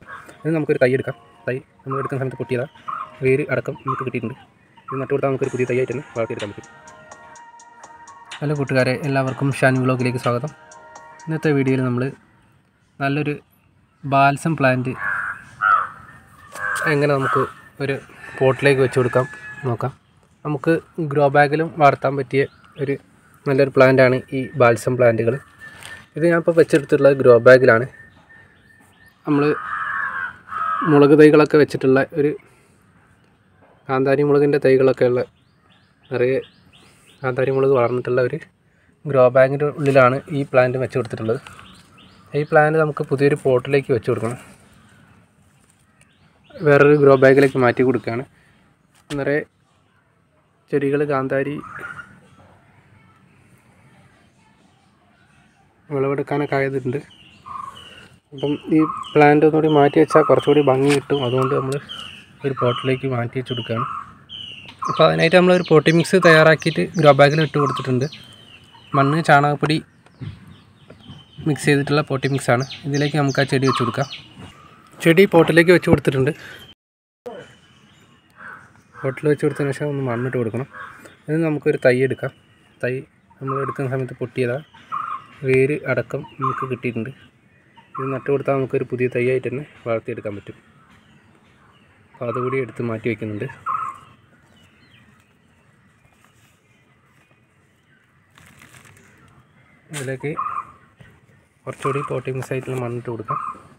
ഇത് നമുക്കൊരു തൈ എടുക്കാം തൈ നമ്മൾ എടുക്കുന്ന സമയത്ത് പൊട്ടിയതാ വേര് അടക്കം നമുക്ക് കിട്ടിയിട്ടുണ്ട് ഇത് നട്ടു കൊടുത്താൽ നമുക്കൊരു പുതിയ തൈയായിട്ട് തന്നെ വളർത്തിയെടുക്കാൻ പറ്റും ഹലോ കൂട്ടുകാരെ എല്ലാവർക്കും ഷാൻ വ്ളോഗിലേക്ക് സ്വാഗതം ഇന്നത്തെ വീഡിയോയിൽ നമ്മൾ നല്ലൊരു ബാൽസം പ്ലാന്റ് എങ്ങനെ നമുക്ക് ഒരു പോട്ടിലേക്ക് വെച്ച് കൊടുക്കാം നോക്കാം നമുക്ക് ഗ്രോ ബാഗിലും വളർത്താൻ പറ്റിയ ഒരു നല്ലൊരു പ്ലാന്റാണ് ഈ ബാൽസം പ്ലാന്റുകൾ ഇത് ഞാനിപ്പോൾ വെച്ചെടുത്തിട്ടുള്ളത് ഗ്രോ ബാഗിലാണ് നമ്മൾ മുളക് തൈകളൊക്കെ വെച്ചിട്ടുള്ള ഒരു കാന്താരി മുളകിൻ്റെ തൈകളൊക്കെ ഉള്ള നിറയെ കാന്താരി മുളക് വളർന്നിട്ടുള്ള ഒരു ഗ്രോ ബാഗിൻ്റെ ഉള്ളിലാണ് ഈ പ്ലാന്റ് വെച്ച് കൊടുത്തിട്ടുള്ളത് ഈ പ്ലാന്റ് നമുക്ക് പുതിയൊരു പോട്ടിലേക്ക് വെച്ച് കൊടുക്കണം വേറൊരു ഗ്രോ ബാഗിലേക്ക് മാറ്റി കൊടുക്കുകയാണ് നിറയെ ചെടികൾ കാന്താരി വിളവെടുക്കാനൊക്കെ ആയതുണ്ട് അപ്പം ഈ പ്ലാന്റ് ഒന്നുകൂടി മാറ്റി വെച്ചാൽ കുറച്ചുകൂടി ഭംഗി കിട്ടും അതുകൊണ്ട് നമ്മൾ ഒരു പോട്ടിലേക്ക് മാറ്റി വെച്ച് കൊടുക്കുകയാണ് അപ്പോൾ അതിനായിട്ട് നമ്മളൊരു പോട്ടി മിക്സ് തയ്യാറാക്കിയിട്ട് ഗ്രോ ബാഗിൽ ഇട്ട് കൊടുത്തിട്ടുണ്ട് മണ്ണ് ചാണകപ്പൊടി മിക്സ് ചെയ്തിട്ടുള്ള പോട്ടി മിക്സാണ് ഇതിലേക്ക് നമുക്ക് ആ ചെടി വെച്ച് കൊടുക്കാം ചെടി പോട്ടിലേക്ക് വെച്ച് കൊടുത്തിട്ടുണ്ട് പോട്ടിൽ വെച്ച് കൊടുത്തതിന് ശേഷം ഒന്ന് മണ്ണിട്ട് കൊടുക്കണം ഇത് നമുക്കൊരു തൈ എടുക്കാം തൈ നമ്മൾ എടുക്കുന്ന സമയത്ത് പൊട്ടിയതാ വേര് അടക്കം നമുക്ക് കിട്ടിയിട്ടുണ്ട് ഇത് നട്ട് കൊടുത്താൽ നമുക്കൊരു പുതിയ തൈയായിട്ട് തന്നെ വളർത്തിയെടുക്കാൻ പറ്റും അപ്പോൾ അതുകൂടി എടുത്ത് മാറ്റി വയ്ക്കുന്നുണ്ട് ഇതിലേക്ക് കുറച്ചുകൂടി പോട്ടിംഗ് സൈറ്റിൽ മണ്ണിട്ട് കൊടുക്കാം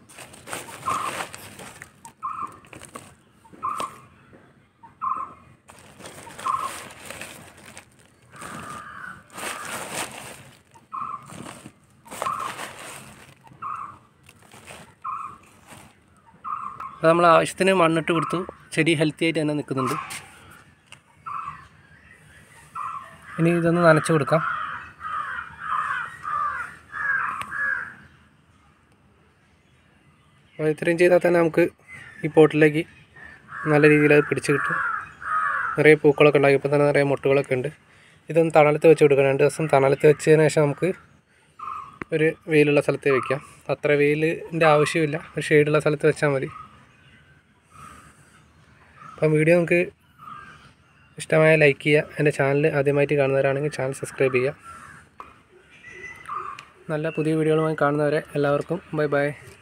അത് നമ്മൾ ആവശ്യത്തിന് മണ്ണിട്ട് കൊടുത്തു ചെടി ഹെൽത്തി ആയിട്ട് തന്നെ നിൽക്കുന്നുണ്ട് ഇനി ഇതൊന്ന് നനച്ച് കൊടുക്കാം അപ്പോൾ ഇത്രയും ചെയ്താൽ തന്നെ നമുക്ക് ഈ പോട്ടിലേക്ക് നല്ല രീതിയിൽ അത് പിടിച്ച് കിട്ടും നിറയെ പൂക്കളൊക്കെ ഉണ്ടാക്കി ഇപ്പോൾ തന്നെ നിറയെ മുട്ടുകളൊക്കെ ഉണ്ട് ഇതൊന്ന് തണലത്ത് വെച്ച് കൊടുക്കണം രണ്ട് ദിവസം തണലത്ത് വെച്ചതിന് ശേഷം നമുക്ക് ഒരു വെയിലുള്ള സ്ഥലത്ത് വയ്ക്കാം അത്ര വെയിലിൻ്റെ ആവശ്യമില്ല ഒരു ഷെയ്ഡുള്ള സ്ഥലത്ത് വെച്ചാൽ മതി അപ്പം വീഡിയോ നിങ്ങൾക്ക് ഇഷ്ടമായ ലൈക്ക് ചെയ്യുക എൻ്റെ ചാനൽ ആദ്യമായിട്ട് കാണുന്നവരാണെങ്കിൽ ചാനൽ സബ്സ്ക്രൈബ് ചെയ്യുക നല്ല പുതിയ വീഡിയോകളുമായി കാണുന്നവരെ എല്ലാവർക്കും ബൈ ബൈ